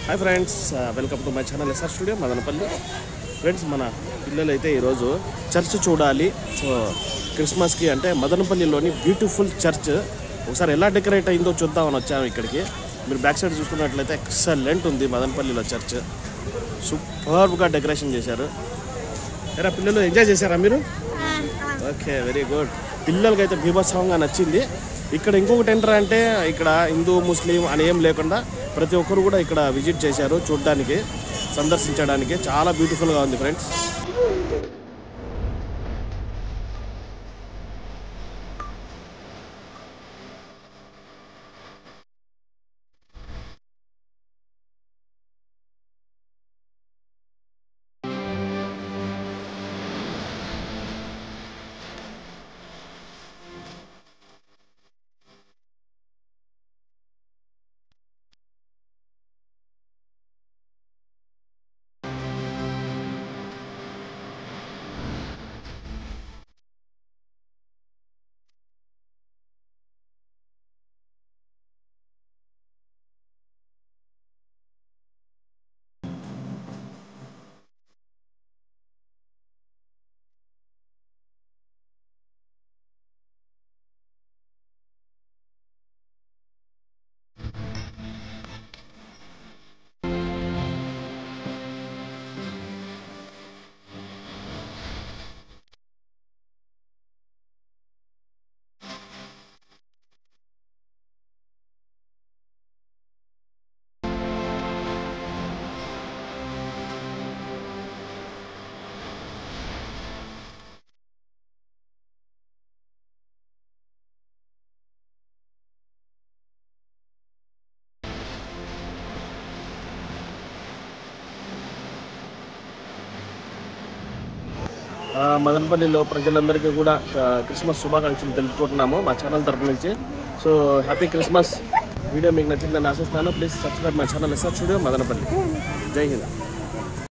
hi friends welcome to my channel SR studio Madanapalle friends మన పిల్లలు అయితే ఈరోజు చర్చ్ చూడాలి సో క్రిస్మస్కి అంటే మదనపల్లిలోని బ్యూటిఫుల్ చర్చ్ ఒకసారి ఎలా డెకరేట్ అయిందో చూద్దామని వచ్చాము ఇక్కడికి మీరు బ్యాక్ సైడ్ చూసుకున్నట్లయితే ఎక్సలెంట్ ఉంది మదనపల్లిలో చర్చ్ సూపర్గా డెకరేషన్ చేశారు ఎరా పిల్లలు ఎంజాయ్ చేశారా మీరు ఓకే వెరీ గుడ్ పిల్లలకైతే బీభత్సవంగా నచ్చింది ఇక్కడ ఇంకొకటి ఏంటంటే అంటే ఇక్కడ హిందూ ముస్లిం అని ఏం లేకుండా ప్రతి ఒక్కరు కూడా ఇక్కడ విజిట్ చేశారు చూడడానికి సందర్శించడానికి చాలా బ్యూటిఫుల్గా ఉంది ఫ్రెండ్స్ ఆ, మదనపల్లిలో ప్రజలందరికీ కూడా ఆ, క్రిస్మస్ శుభాకాంక్షలు తెలుపుకుంటున్నాము మా ఛానల్ తరపు నుంచి సో హ్యాపీ క్రిస్మస్ వీడియో మీకు నచ్చిందని ఆశిస్తున్నాను please subscribe my channel SR studio Madanapalle Jai Hind